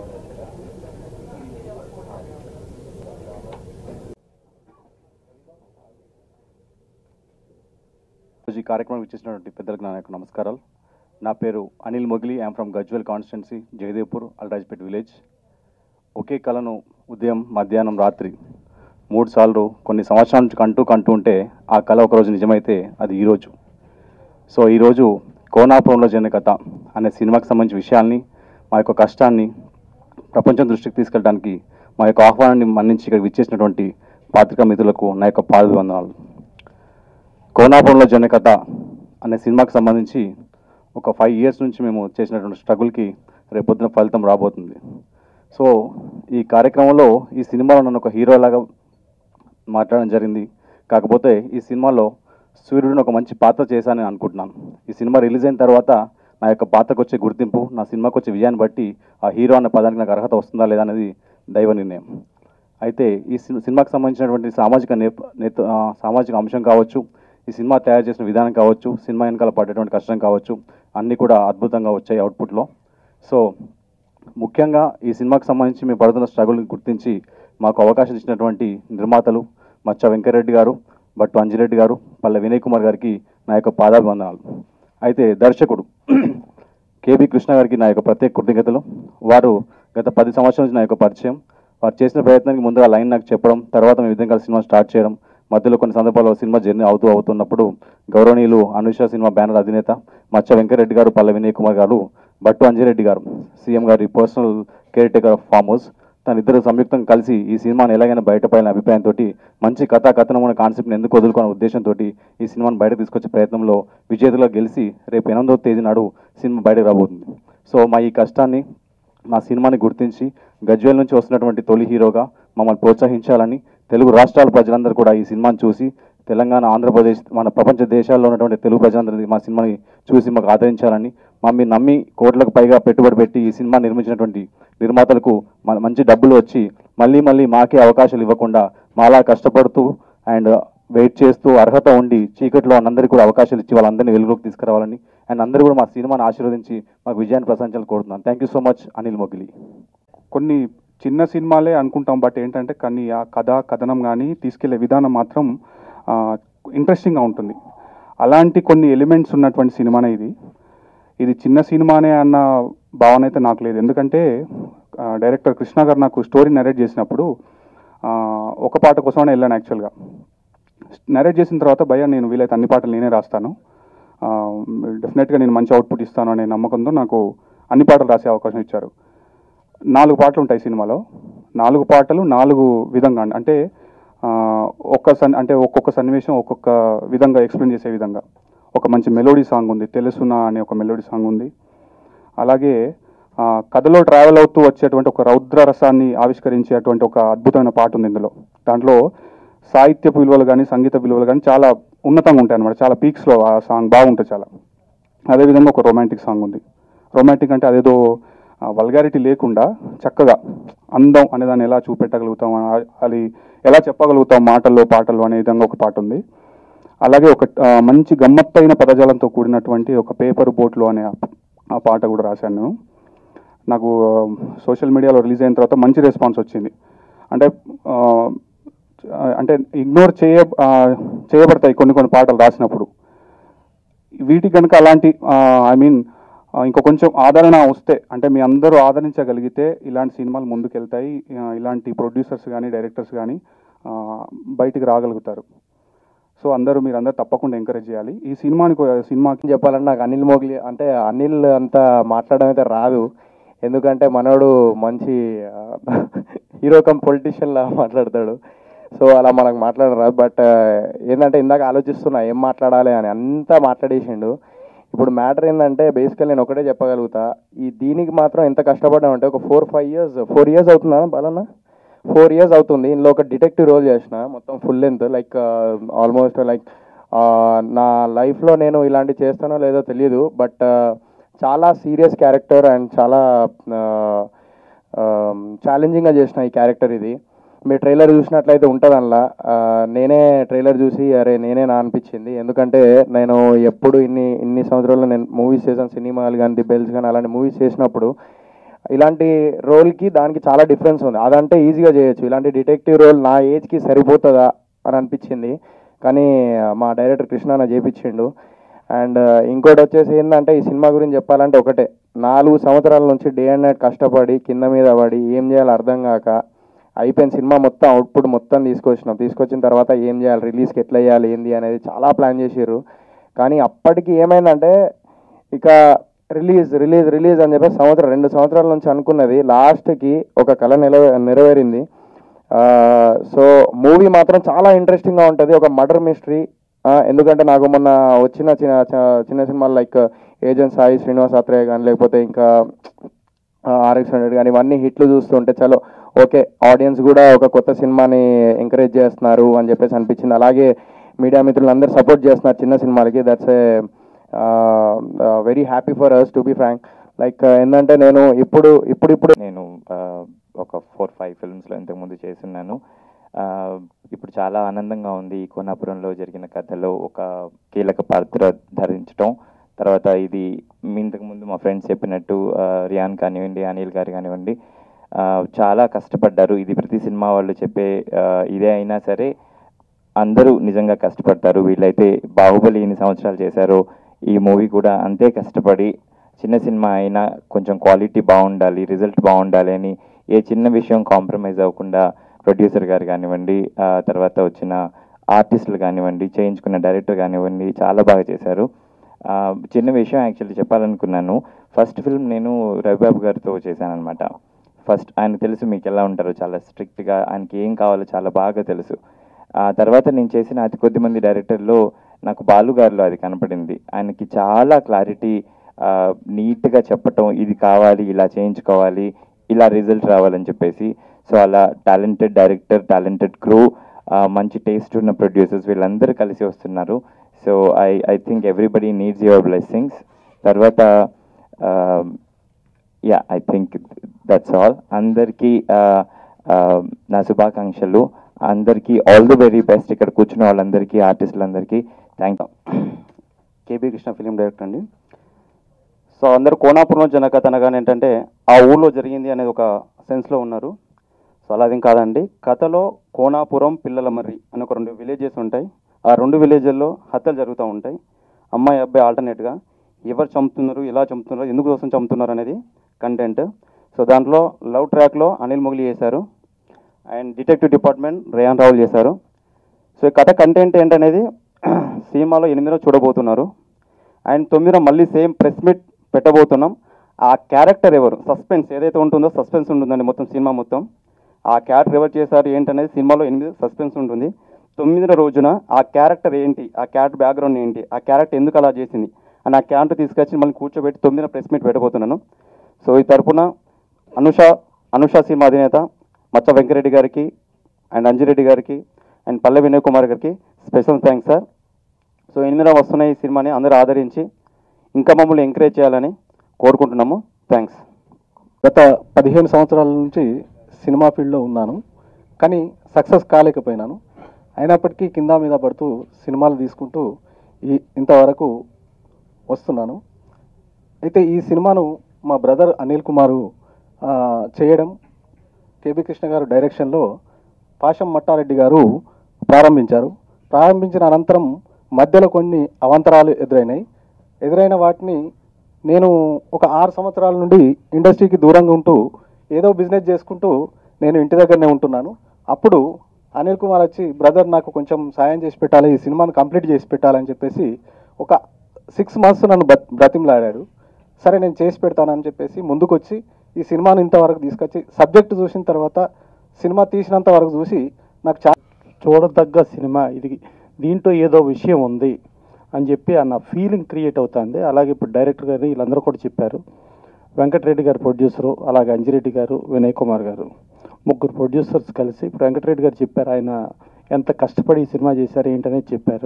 ఈరోజు ఈ కార్యక్రమం ఇచ్చేసినటువంటి పెద్దలకు నా యొక్క నమస్కారాలు నా పేరు Anil Mogili I am from Gajwel constituency Jagdevpur Alrajpet village ఒకే కళను ఉదయం మధ్యాహ్నం రాత్రి మూడు సార్లు కొన్ని సంవత్సరాల నుంచి కంటూ కంటూ ఉంటే ఆ కళ ఒకరోజు నిజమైతే అది ఈరోజు సో ఈరోజు కోనాపురంలో జరిగిన కథ అనే సినిమాకి సంబంధించిన విషయాల్ని మా యొక్క కష్టాన్ని ప్రపంచం దృష్టికి తీసుకెళ్ళడానికి మా యొక్క ఆహ్వానాన్ని మన్నించి ఇక్కడ విచ్చేసినటువంటి పాత్రికా మిత్రులకు నా యొక్క పాదవందనాలు కోనాపురంలో జరిగిన కథ అనే సినిమాకి సంబంధించి ఒక ఫైవ్ ఇయర్స్ నుంచి మేము చేసినటువంటి స్ట్రగుల్కి రేపొద్దున ఫలితం రాబోతుంది సో ఈ కార్యక్రమంలో ఈ సినిమాలో నన్ను ఒక హీరోలాగా మాట్లాడడం జరిగింది కాకపోతే ఈ సినిమాలో సూర్యుడిని ఒక మంచి పాత్ర చేశానని అనుకుంటున్నాను ఈ సినిమా రిలీజ్ అయిన తర్వాత నా యొక్క పాత్రకు వచ్చే గుర్తింపు నా సినిమాకు వచ్చే విజయాన్ని బట్టి ఆ హీరో అనే పదానికి నాకు అర్హత వస్తుందా లేదా అనేది దైవ నిర్ణయం అయితే ఈ సిని- సినిమాకి సంబంధించినటువంటి సామాజిక నేప నేత ఆ, సామాజిక అంశం కావచ్చు ఈ సినిమా తయారు చేసిన విధానం కావచ్చు సినిమా వెనకాల పడేటువంటి కష్టం కావచ్చు అన్నీ కూడా అద్భుతంగా వచ్చాయి అవుట్పుట్లో సో ముఖ్యంగా ఈ సినిమాకి సంబంధించి మేము పడుతున్న స్ట్రగుల్ని గుర్తించి మాకు అవకాశం ఇచ్చినటువంటి నిర్మాతలు మచ్చ వెంకరెడ్డి గారు భట్టు అంజిరెడ్డి గారు పల్లె వినయ్ కుమార్ గారికి నా యొక్క పాదాభివందనాలు అయితే దర్శకుడు కేబి కృష్ణ గారికి నా యొక్క ప్రత్యేక కృతజ్ఞతలు వారు గత పది సంవత్సరాల నుంచి నా యొక్క పరిచయం వారు చేసిన ప్రయత్నానికి ముందుగా లైన్ నాకు చెప్పడం తర్వాత మేము విధంగా సినిమా స్టార్ట్ చేయడం మధ్యలో కొన్ని సందర్భాల్లో సినిమా జర్నీ అవుతూ అవుతున్నప్పుడు గౌరవనీయులు అనుష సినిమా బ్యానర్ అధినేత మచ్చ వెంకరెడ్డి గారు పల్లె వినయ్ కుమార్ గారు భట్టు అంజిరెడ్డి గారు సీఎం గారి personal care taker of farm house తన ఇద్దరు సంయుక్తంగా కలిసి ఈ సినిమాని ఎలాగైనా బయటపడిన అభిప్రాయంతో మంచి కథా కథనం అనే కాన్సెప్ట్ని ఎందుకు వదులుకునే ఉద్దేశంతో ఈ సినిమాని బయట తీసుకొచ్చే ప్రయత్నంలో విజేతలుగా గెలిచి రేపు ఎనిమిదవ తేదీ నాడు సినిమా బయటకు రాబోతుంది సో మా ఈ కష్టాన్ని మా సినిమాని గుర్తించి గజ్వేల్ నుంచి వస్తున్నటువంటి తొలి హీరోగా మమ్మల్ని ప్రోత్సహించాలని తెలుగు రాష్ట్రాల ప్రజలందరూ కూడా ఈ సినిమాని చూసి తెలంగాణ ఆంధ్రప్రదేశ్ మన ప్రపంచ దేశాల్లో ఉన్నటువంటి తెలుగు ప్రజలందరినీ మా సినిమాని చూసి మాకు ఆదరించాలని మమ్మల్ని నమ్మి కోట్లకు పైగా పెట్టుబడి పెట్టి ఈ సినిమా నిర్మించినటువంటి నిర్మాతలకు మన మంచి డబ్బులు వచ్చి మళ్ళీ మళ్ళీ మాకే అవకాశాలు ఇవ్వకుండా మాలా కష్టపడుతూ అండ్ వెయిట్ చేస్తూ అర్హత ఉండి చీకట్లో అందరికీ కూడా అవకాశాలు ఇచ్చి వాళ్ళందరినీ వెలుగులోకి తీసుకురావాలని అండ్ అందరూ కూడా మా సినిమాని ఆశీర్వదించి మాకు విజయాన్ని ప్రశంసాలు కోరుతున్నాను thank you so much Anil Mogili కొన్ని చిన్న సినిమాలే అనుకుంటాం బట్ ఏంటంటే కానీ ఆ కథ కథనం కానీ తీసుకెళ్లే విధానం మాత్రం ఇంట్రెస్టింగ్గా ఉంటుంది అలాంటి కొన్ని ఎలిమెంట్స్ ఉన్నటువంటి సినిమానే ఇది ఇది చిన్న సినిమానే అన్న భావన అయితే నాకు లేదు ఎందుకంటే ఆ, డైరెక్టర్ కృష్ణ గారు నాకు స్టోరీ నరేట్ చేసినప్పుడు ఆ, ఒక పాట కోసమనే వెళ్ళాను యాక్చువల్గా నరేట్ చేసిన తర్వాత భయ్య నేను వీలైతే అన్ని పాటలు నేనే రాస్తాను ఆ, డెఫినెట్గా నేను మంచి అవుట్పుట్ ఇస్తాను అనే నమ్మకంతో నాకు అన్ని పాటలు రాసే అవకాశం ఇచ్చారు నాలుగు పాటలు ఉంటాయి సినిమాలో నాలుగు పాటలు నాలుగు విధంగా అంటే ఆ, ఒక్క సన్ అంటే ఒక్కొక్క సన్నివేశం ఒక్కొక్క విధంగా ఎక్స్ప్లెయిన్ చేసే విధంగా ఒక మంచి మెలోడీ సాంగ్ ఉంది తెలుసునా అనే ఒక మెలోడీ సాంగ్ ఉంది అలాగే ఆ, కథలో ట్రావెల్ అవుతూ వచ్చేటువంటి ఒక రౌద్ర రసాన్ని ఆవిష్కరించేటువంటి ఒక అద్భుతమైన పాట ఉంది ఇందులో దాంట్లో సాహిత్యపు విలువలు కానీ సంగీత విలువలు కానీ చాలా ఉన్నతంగా ఉంటాయి అనమాట చాలా పీక్స్లో ఆ సాంగ్ బాగుంటుంది చాలా అదేవిధంగా ఒక రొమాంటిక్ సాంగ్ ఉంది రొమాంటిక్ అంటే అదేదో వల్గారిటీ లేకుండా చక్కగా అందం అనే దాన్ని ఎలా చూపెట్టగలుగుతాం ఆ- అది ఎలా చెప్పగలుగుతాం మాటల్లో పాటల్లో అనే విధంగా ఒక పాట ఉంది అలాగే ఒక ఆ, మంచి గమ్మత్తైన పదజాలంతో కూడినటువంటి ఒక పేపర్ బోట్లో అనే ఆ- ఆ పాట కూడా రాశాను నేను నాకు సోషల్ మీడియాలో రిలీజ్ అయిన తర్వాత మంచి రెస్పాన్స్ వచ్చింది అంటే ఆ, అంటే ఇగ్నోర్ చేయ ఆ, చేయబడతాయి కొన్ని కొన్ని పాటలు రాసినప్పుడు వీటికి కనుక అలాంటి ఐ మీన్ ఇంకో కొంచెం ఆదరణ వస్తే అంటే మీ అందరూ ఆదరించగలిగితే ఇలాంటి సినిమాలు ముందుకెళ్తాయి ఆ, ఇలాంటి ప్రొడ్యూసర్స్ కానీ డైరెక్టర్స్ కానీ బయటికి రాగలుగుతారు సో అందరూ మీరు అందరూ తప్పకుండా ఎంకరేజ్ చేయాలి ఈ సినిమాని కో- సినిమాకి చెప్పాలంటే నాకు అనిల్ మోగ్లీ అంటే అనిల్ అంత మాట్లాడడం అయితే రాదు ఎందుకంటే మనోడు మంచి హీరో కమ్ పొలిటీషియన్ లా మాట్లాడతాడు సో అలా మనకు మాట్లాడడం రాదు బట్ ఏంటంటే ఇందాక ఆలోచిస్తున్నా ఏం మాట్లాడాలి అని అంతా మాట్లాడేసిండు ఇప్పుడు మ్యాటర్ ఏంటంటే బేసికల్ నేను ఒకటే చెప్పగలుగుతా ఈ దీనికి మాత్రం ఎంత కష్టపడ్డామంటే ఒక four five years four years అవుతుందా బాలన్న ఫోర్ ఇయర్స్ అవుతుంది ఇందులో ఒక డిటెక్టివ్ రోల్ చేసిన మొత్తం full length like almost like నా లైఫ్లో నేను ఇలాంటి చేస్తానో లేదో తెలియదు బట్ చాలా సీరియస్ క్యారెక్టర్ అండ్ చాలా ఛాలెంజింగ్గా చేసిన ఈ క్యారెక్టర్ ఇది మీరు ట్రైలర్ చూసినట్లయితే ఉంటుంది అందులో ఆ, నేనే ట్రైలర్ చూసి అరే నేనే నా అనిపించింది ఎందుకంటే నేను ఎప్పుడు ఇన్ని ఇన్ని సంవత్సరాల్లో నేను మూవీస్ చేశాను సినిమాలు కానీ ది బెల్స్ కానీ అలాంటి మూవీస్ చేసినప్పుడు ఇలాంటి రోల్కి దానికి చాలా డిఫరెన్స్ ఉంది అదంటే ఈజీగా చేయొచ్చు ఇలాంటి డిటెక్టివ్ రోల్ నా ఏజ్కి సరిపోతుందా అని అనిపించింది కానీ మా డైరెక్టర్ కృష్ణ నా చేపించిండు అండ్ ఇంకోటి వచ్చేసి ఏంటంటే ఈ సినిమా గురించి చెప్పాలంటే ఒకటే నాలుగు సంవత్సరాల నుంచి డే అండ్ నైట్ కష్టపడి కింద మీద పడి ఏం చేయాలో అర్థం కాక అయిపోయిన సినిమా మొత్తం అవుట్పుట్ మొత్తం తీసుకొచ్చినాం తీసుకొచ్చిన తర్వాత ఏం చేయాలి రిలీజ్కి ఎట్లా చేయాలి ఏంది అనేది చాలా ప్లాన్ చేసారు కానీ అప్పటికి ఏమైందంటే ఇక రిలీజ్ రిలీజ్ రిలీజ్ అని చెప్పి సంవత్సరం రెండు సంవత్సరాల నుంచి అనుకున్నది లాస్ట్కి ఒక కళ నెరవే నెరవేరింది సో మూవీ మాత్రం చాలా ఇంట్రెస్టింగ్గా ఉంటుంది ఒక మర్డర్ మిస్టరీ ఎందుకంటే నాకు మొన్న వచ్చిన చిన్న చిన్న- చిన్న సినిమాలు లైక్ ఏజెంట్ సాయి శ్రీనివాస్ ఆత్రేయ కానీ లేకపోతే ఇంకా ఆర్ఎక్స్ హండ్రెడ్ కానీ ఇవన్నీ హిట్లు చూస్తుంటే చలో ఓకే ఆడియన్స్ కూడా ఒక కొత్త సినిమాని ఎంకరేజ్ చేస్తున్నారు అని చెప్పేసి అనిపించింది అలాగే మీడియా మిత్రులు అందరూ సపోర్ట్ చేస్తున్నారు చిన్న సినిమాలకి that's a very happy for us to be frank like ఏంటంటే నేను ఇప్పుడు ఇప్పుడు ఇప్పుడు నేను ఆ, ఒక ఫోర్ ఫైవ్ ఫిల్మ్స్లో ఇంతకుముందు చేస్తున్నాను ఆ, ఇప్పుడు చాలా ఆనందంగా ఉంది ఈ కోనాపురంలో జరిగిన కథలో ఒక కీలక పాత్ర ధరించడం తర్వాత ఇది మీ ఇంతకుముందు మా ఫ్రెండ్స్ చెప్పినట్టు ఆ, రియాన్ కానివ్వండి అనిల్ గారు కానివ్వండి ఆ, చాలా కష్టపడ్డారు ఇది ప్రతి సినిమా వాళ్ళు చెప్పే ఆ, ఇదే అయినా సరే అందరూ నిజంగా కష్టపడతారు వీళ్ళైతే బాహుబలి ఎన్ని సంవత్సరాలు చేశారో ఈ మూవీ కూడా అంతే కష్టపడి చిన్న సినిమా అయినా కొంచెం క్వాలిటీ బాగుండాలి రిజల్ట్ బాగుండాలి అని ఏ చిన్న విషయం కాంప్రమైజ్ అవ్వకుండా ప్రొడ్యూసర్ గారు కానివ్వండి ఆ తర్వాత వచ్చిన ఆర్టిస్టులు కానివ్వండి చేయించుకున్న డైరెక్టర్ కానివ్వండి చాలా బాగా చేశారు ఆ, చిన్న విషయం యాక్చువల్లీ చెప్పాలనుకున్నాను ఫస్ట్ ఫిల్మ్ నేను రవిబాబు గారితో చేశాను అనమాట ఫస్ట్ ఆయన తెలుసు మీకు ఎలా ఉంటారో చాలా స్ట్రిక్ట్గా ఆయనకి ఏం కావాలో చాలా బాగా తెలుసు ఆ తర్వాత నేను చేసిన అతి కొద్ది మంది డైరెక్టర్లో నాకు బాలు గారిలో అది కనపడింది ఆయనకి చాలా క్లారిటీ నీట్గా చెప్పటం ఇది కావాలి ఇలా చేయించుకోవాలి ఇలా రిజల్ట్ రావాలని చెప్పేసి సో అలా టాలెంటెడ్ డైరెక్టర్ టాలెంటెడ్ క్రూ మంచి టేస్ట్ ఉన్న ప్రొడ్యూసర్స్ వీళ్ళందరూ కలిసి వస్తున్నారు so I I think everybody needs your blessings తర్వాత yeah I think that's all అందరికీ uh, uh, నా శుభాకాంక్షలు అందరికీ ఆల్ ది వెరీ బెస్ట్ ఇక్కడ కూర్చున్న వాళ్ళందరికీ ఆర్టిస్టులందరికీ thank KB Krishna film director అండి సో అందరు కోనాపురంలో జనకథ అనగానే ఏంటంటే ఆ ఊళ్ళో జరిగింది అనేది ఒక సెన్స్లో ఉన్నారు సో అలా అదేం కాదండి కథలో కోనాపురం పిల్లల మర్రి అని ఒక రెండు విలేజెస్ ఉంటాయి ఆ రెండు విలేజెల్లో హత్యలు జరుగుతూ ఉంటాయి అమ్మాయి అబ్బాయి ఆల్టర్నేట్గా ఎవరు చంపుతున్నారు ఎలా చంపుతున్నారు ఎందుకు కోసం చంపుతున్నారు అనేది కంటెంట్ సో దాంట్లో లవ్ ట్రాక్లో అనిల్ మొగిలి చేశారు and detective department Rayan Raul చేశారు సో ఈ కథ కంటెంట్ ఏంటనేది సినిమాలో ఎనిమిదిలో చూడబోతున్నారు అండ్ తొమ్మిదిలో మళ్ళీ సేమ్ ప్రెస్ మీట్ పెట్టబోతున్నాం ఆ క్యారెక్టర్ ఎవరు సస్పెన్స్ ఏదైతే ఉంటుందో సస్పెన్స్ ఉంటుందండి మొత్తం సినిమా మొత్తం ఆ క్యారెక్టర్ ఎవరు చేశారు ఏంటనేది సినిమాలో ఎనిమిది సస్పెన్స్ ఉంటుంది తొమ్మిదిన రోజున ఆ క్యారెక్టర్ ఏంటి ఆ క్యారెక్టర్ బ్యాక్గ్రౌండ్ ఏంటి ఆ క్యారెక్టర్ ఎందుకు అలా చేసింది అని ఆ క్యారెక్టర్ తీసుకొచ్చి మళ్ళీ కూర్చోబెట్టి తొమ్మిదిన ప్రెస్ మీట్ పెట్టబోతున్నాను సో ఈ తరపున అనుష అనుష సినిమా అధినేత మచ్చ వెంకరెడ్డి గారికి అండ్ అంజిరెడ్డి గారికి అండ్ పల్లె వినయ్ కుమార్ గారికి స్పెషల్ థ్యాంక్స్ సార్ సో ఎనిమిదిలో వస్తున్న ఈ సినిమాని అందరూ ఆదరించి ఇంకా మమ్మల్ని ఎంకరేజ్ చేయాలని కోరుకుంటున్నాము థ్యాంక్స్ గత పదిహేను సంవత్సరాల నుంచి సినిమా ఫీల్డ్లో ఉన్నాను కానీ సక్సెస్ కాలేకపోయినాను అయినప్పటికీ కింద మీద పడుతూ సినిమాలు తీసుకుంటూ ఈ ఇంతవరకు వస్తున్నాను అయితే ఈ సినిమాను మా బ్రదర్ అనిల్ కుమారు ఆ, చేయడం కేబీ కృష్ణ గారు డైరెక్షన్లో పాషం మట్టారెడ్డి గారు ప్రారంభించారు ప్రారంభించిన అనంతరం మధ్యలో కొన్ని అవాంతరాలు ఎదురైనాయి ఎదురైన వాటిని నేను ఒక ఆరు సంవత్సరాల నుండి ఇండస్ట్రీకి దూరంగా ఉంటూ ఏదో బిజినెస్ చేసుకుంటూ నేను ఇంటి దగ్గరనే ఉంటున్నాను అప్పుడు అనిల్ కుమార్ వచ్చి బ్రదర్ నాకు కొంచెం సాయం చేసి పెట్టాలి ఈ సినిమాను కంప్లీట్ చేసి పెట్టాలని చెప్పేసి ఒక సిక్స్ మంత్స్ నన్ను బ్ర బ్రతిమలాడాడు సరే నేను చేసి పెడతానని చెప్పేసి ముందుకు వచ్చి ఈ సినిమాను ఇంతవరకు తీసుకొచ్చి సబ్జెక్ట్ చూసిన తర్వాత సినిమా తీసినంత వరకు చూసి నాకు చాలా చూడదగ్గ సినిమా ఇది దీంట్లో ఏదో విషయం ఉంది అని చెప్పి అన్న ఫీలింగ్ క్రియేట్ అవుతుంది అలాగే ఇప్పుడు డైరెక్టర్ గారు వీళ్ళందరూ కూడా చెప్పారు వెంకటరెడ్డి గారు ప్రొడ్యూసరు అలాగే అంజిరెడ్డి గారు వినయ్ కుమార్ గారు ముగ్గురు ప్రొడ్యూసర్స్ కలిసి ఇప్పుడు వెంకటరెడ్డి గారు చెప్పారు ఆయన ఎంత కష్టపడి ఈ సినిమా చేశారు ఏంటనేది చెప్పారు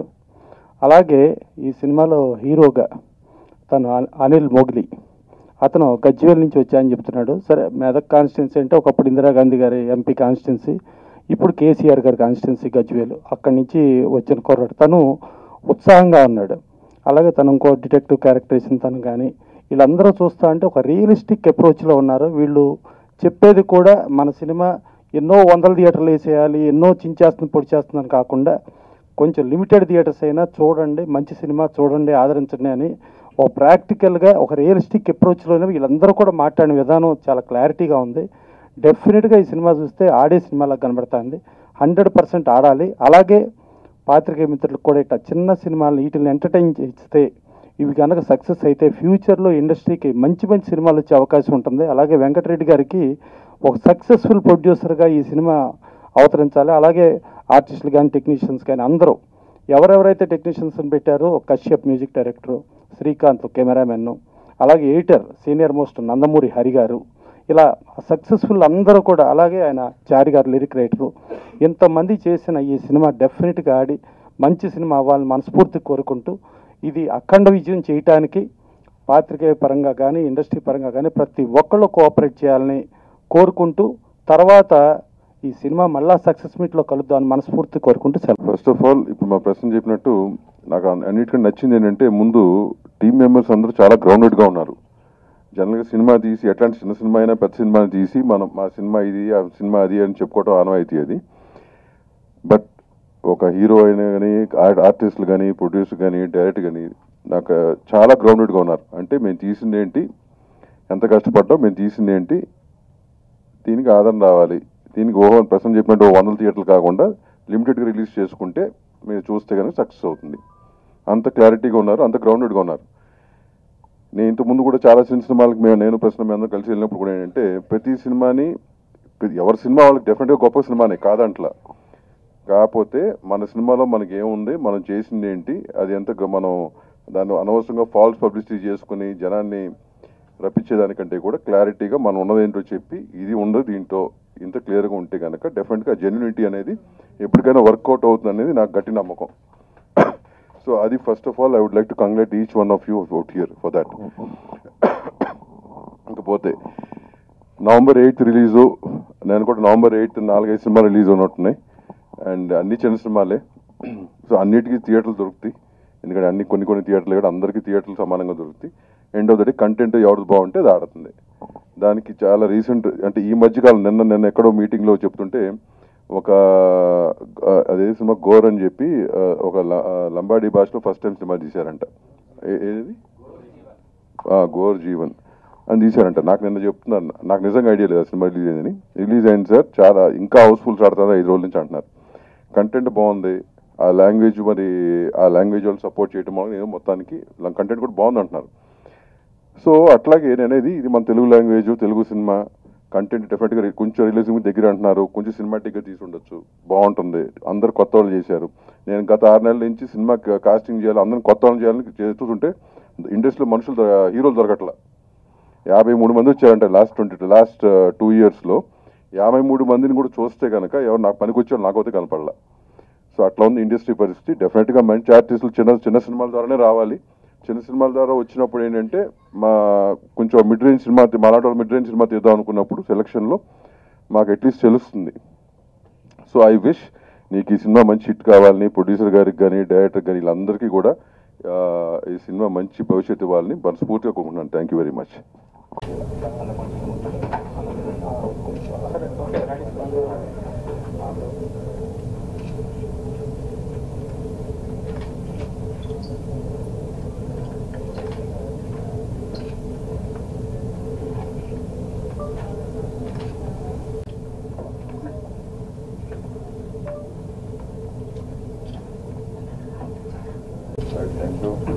అలాగే ఈ సినిమాలో హీరోగా తను అ- అనిల్ మోగ్లీ అతను గజ్వేల్ నుంచి వచ్చా అని చెప్తున్నాడు సరే మెదక్ కాన్స్టిట్యున్సీ అంటే ఒకప్పుడు ఇందిరాగాంధీ గారి ఎంపీ కాన్స్టిట్యున్సీ ఇప్పుడు కేసీఆర్ గారి కాన్స్టిట్యున్సీ గజ్వేల్ అక్కడి నుంచి వచ్చిన కుర్రాడు తను ఉత్సాహంగా ఉన్నాడు అలాగే తను ఇంకో డిటెక్టివ్ క్యారెక్టరేషన్ తను కానీ వీళ్ళందరూ చూస్తా అంటే ఒక రియలిస్టిక్ అప్రోచ్లో ఉన్నారు వీళ్ళు చెప్పేది కూడా మన సినిమా ఎన్నో వందల థియేటర్లు వేసేయాలి ఎన్నో చించేస్తుంది పొడిచేస్తుందని కాకుండా కొంచెం లిమిటెడ్ థియేటర్స్ అయినా చూడండి మంచి సినిమా చూడండి ఆదరించండి అని ఒక ప్రాక్టికల్గా ఒక రియలిస్టిక్ అప్రోచ్లోనే వీళ్ళందరూ కూడా మాట్లాడిన విధానం చాలా క్లారిటీగా ఉంది డెఫినెట్గా ఈ సినిమా చూస్తే ఆడే సినిమాలకు కనబడుతుంది హండ్రెడ్ పర్సెంట్ ఆడాలి అలాగే పాత్రికేయ మిత్రులకు కూడా ఇట్లా చిన్న సినిమాలను వీటిని ఎంటర్టైన్ చేస్తే ఇవి కనుక సక్సెస్ అయితే ఫ్యూచర్లో ఇండస్ట్రీకి మంచి మంచి సినిమాలు వచ్చే అవకాశం ఉంటుంది అలాగే వెంకటరెడ్డి గారికి ఒక సక్సెస్ఫుల్ ప్రొడ్యూసర్గా ఈ సినిమా అవతరించాలి అలాగే ఆర్టిస్టులు కానీ టెక్నీషియన్స్ కానీ అందరూ ఎవరెవరైతే టెక్నీషియన్స్ పెట్టారో Kashyap music director Srikanth cameraman అలాగే editor senior most Nandamuri Hari గారు ఇలా సక్సెస్ఫుల్ అందరూ కూడా అలాగే ఆయన చారి గారు లిరిక్ రైటరు ఇంతమంది చేసిన ఈ సినిమా డెఫినెట్గా ఆడి మంచి సినిమా అవ్వాలని మనస్ఫూర్తి కోరుకుంటూ ఇది అఖండ విజయం చేయటానికి పాత్రికేయ పరంగా కానీ ఇండస్ట్రీ పరంగా కానీ ప్రతి ఒక్కళ్ళు కోఆపరేట్ చేయాలని కోరుకుంటూ తర్వాత ఈ సినిమా మళ్ళా సక్సెస్ మీట్లో కలుద్దామని మనస్ఫూర్తి కోరుకుంటూ సెలవు ఫస్ట్ ఆఫ్ ఆల్ ఇప్పుడు మా ప్రశ్న చెప్పినట్టు నాకు అన్- అన్నిటికంటే నచ్చింది ఏంటంటే ముందు టీమ్ మెంబర్స్ అందరూ చాలా గ్రౌండెడ్గా ఉన్నారు జనరల్గా సినిమా తీసి ఎట్లాంటి చిన్న సినిమా అయినా పెద్ద సినిమాని తీసి మనం మా సినిమా ఇది ఆ సినిమా అది అని చెప్పుకోవడం ఆనవాయితీ అది బట్ ఒక హీరో అయినా కానీ ఆర్టిస్టులు కానీ ప్రొడ్యూసర్ కానీ డైరెక్టర్ కానీ నాకు చాలా గ్రౌండెడ్గా ఉన్నారు అంటే మేము తీసింది ఏంటి ఎంత కష్టపడ్డాం మేము తీసింది ఏంటి దీనికి ఆదరణ రావాలి దీనికి ఓహో ప్రశ్న చెప్పినట్టు ఓ వందల థియేటర్లు కాకుండా లిమిటెడ్గా రిలీజ్ చేసుకుంటే మీరు చూస్తే కనుక సక్సెస్ అవుతుంది అంత క్లారిటీగా ఉన్నారు అంత గ్రౌండెడ్గా ఉన్నారు నేను ఇంత ముందు కూడా చాలా చిన్న సినిమాలకు మేము నేను ప్రశ్న మేము అందరం కలిసి వెళ్ళినప్పుడు కూడా ఏంటంటే ప్రతి సినిమాని ప్రతి- ఎవరి సినిమా వాళ్ళకి డెఫినెట్గా గొప్ప సినిమానే కాదంట్లా కాకపోతే మన సినిమాలో మనకి ఏముంది మనం చేసింది ఏంటి అది ఎంత గ- మనం దాన్ని అనవసరంగా ఫాల్స్ పబ్లిసిటీ చేసుకుని జనాన్ని రప్పించేదానికంటే కూడా క్లారిటీగా మనం ఉన్నదేంటో చెప్పి ఇది ఉండదు దీంట్లో ఇంత క్లియర్గా ఉంటే కనుక డెఫినెట్గా జెన్యునిటీ అనేది ఎప్పటికైనా వర్కౌట్ అవుతుంది అనేది నాకు గట్టి నమ్మకం సో అది first of all I would like to congrat each one of you out here for that ఇంకపోతే నవంబర్ ఎయిత్ రిలీజు నేను కూడా నవంబర్ ఎయిత్ నాలుగైదు సినిమాలు రిలీజ్ ఉన్నట్టున్నాయి అండ్ అన్ని చిన్న సినిమాలే సో అన్నిటికీ థియేటర్లు దొరుకుతాయి ఎందుకంటే అన్ని కొన్ని కొన్ని థియేటర్లు కూడా అందరికీ థియేటర్లు సమానంగా దొరుకుతాయి end of the day content ఎవరిది బాగుంటే అది ఆడుతుంది దానికి చాలా రీసెంట్ అంటే ఈ మధ్యకాలం నిన్న నిన్న ఎక్కడో మీటింగ్లో చెప్తుంటే ఒక ఆ, అదే సినిమా గోర్ అని చెప్పి ఆ, ఒక ల- ఆ, లంబాడీ భాషలో ఫస్ట్ టైం సినిమా తీశారంట ఏ- ఏది ఆ, గోర్ జీవన్ అని తీశారంట నాకు నిన్న చెప్తున్నాను నాకు నిజంగా ఐడియా లేదు ఆ సినిమా రిలీజ్ అయిందని రిలీజ్ అయింది సార్ చాలా ఇంకా హౌస్ఫుల్స్ ఆడుతుంది ఐదు రోజుల నుంచి అంటున్నారు కంటెంట్ బాగుంది ఆ లాంగ్వేజ్ మరి ఆ లాంగ్వేజ్ వాళ్ళు సపోర్ట్ చేయడం వల్ల నేను మొత్తానికి కంటెంట్ కూడా బాగుంది అంటున్నారు సో అట్లాగే నేను అనేది ఇది మన తెలుగు లాంగ్వేజ్ తెలుగు సినిమా కంటెంట్ డెఫినెట్గా కొంచెం రిలీజింగ్ దగ్గర అంటున్నారు కొంచెం సినిమాటిక్గా తీసి ఉండొచ్చు బాగుంటుంది అందరు కొత్త వాళ్ళు చేశారు నేను గత ఆరు నెలల నుంచి సినిమా కాస్టింగ్ చేయాలి అందరం కొత్త వాళ్ళు చేయాలని చేస్తుంటే ఇండస్ట్రీలో మనుషులు దొర- హీరోలు దొరకట్లా యాభై మూడు మంది వచ్చారంటే లాస్ట్ ట్వంటీ లాస్ట్ టూ ఇయర్స్లో యాభై మూడు మందిని కూడా చూస్తే కనుక ఎవరు నాకు పనికి వచ్చారు నాకైతే కనపడలా సో అట్లా ఉంది ఇండస్ట్రీ పరిస్థితి డెఫినెట్గా మంచి ఆర్టిస్టులు చిన్న చిన్న సినిమాల ద్వారానే రావాలి చిన్న సినిమాల ద్వారా వచ్చినప్పుడు ఏంటంటే మా కొంచెం మిడ్ రేంజ్ సినిమా మరాఠా మిడ్ రేంజ్ సినిమా తీద్దాం అనుకున్నప్పుడు సెలక్షన్లో మాకు అట్లీస్ట్ తెలుస్తుంది సో ఐ విష్ నీకు ఈ సినిమా మంచి హిట్ కావాలని ప్రొడ్యూసర్ గారికి కానీ డైరెక్టర్ కానీ వీళ్ళందరికీ కూడా ఆ, ఈ సినిమా మంచి భవిష్యత్తు ఇవ్వాలని మనస్ఫూర్తిగా కోరుకుంటున్నాను thank you very much thank you